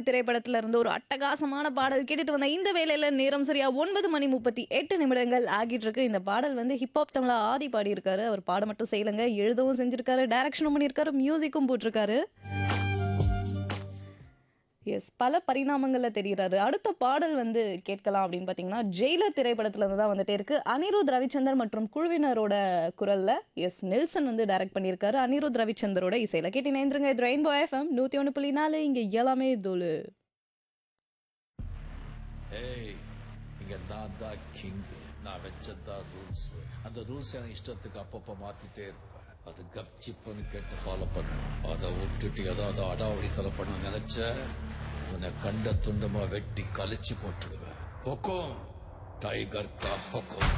திரைப்படத்துல இருந்து ஒரு அட்டகாசமான பாடல் கேட்டுட்டு வந்த இந்த வேளையில நேரம் சரியா ஒன்பது மணி முப்பத்தி எட்டு நிமிடங்கள் ஆகிட்டு இருக்கு இந்த பாடல் வந்து ஹிப்ஹாப் தமிழா ஆதி பாடியிருக்காரு அவர் பாட மட்டும் செய்யலங்க எழுதவும் செஞ்சிருக்காரு டைரக்ஷனும் பண்ணியிருக்காரு மியூசிக்கும் போட்டிருக்காரு எஸ் பல பரிணாமங்களில் தெரிகிறாரு அடுத்த பாடல் வந்து கேட்கலாம் அப்படின்னு பார்த்தீங்கன்னா ஜெயிலர் திரைப்படத்துல இருந்து தான் வந்துட்டே இருக்கு அனிருத் ரவிச்சந்தர் மற்றும் குழுவினரோட குரல்ல எஸ் நெல்சன் வந்து டைரக்ட் பண்ணியிருக்காரு அனிருத் ரவிச்சந்தரோட இசையில கேட்டு நேந்திருங்க இது ரெயின்போ எஃப்எம் நூற்றி ஒன்று புள்ளி நாலு இங்கே எல்லாமே தோலு ஏய் இங்க நான் தான் கிங் நான் வச்சதான் ரூல்ஸ் அந்த ரூல்ஸ் எனக்கு இஷ்டத்துக்கு அப்பப்ப மாத்திட்டே இருப்பேன் அது கப்சிப்புன்னு கேட்டு ஃபாலோ பண்ணணும் அதை விட்டுட்டு ஏதாவது அடாவடி தலை பண்ண நினைச்ச உன்னை கண்ட துண்டமா வெட்டி கழிச்சு போட்டுடுவேன் ஹொக்கோம் டைகர் கா ஹொக்கோம்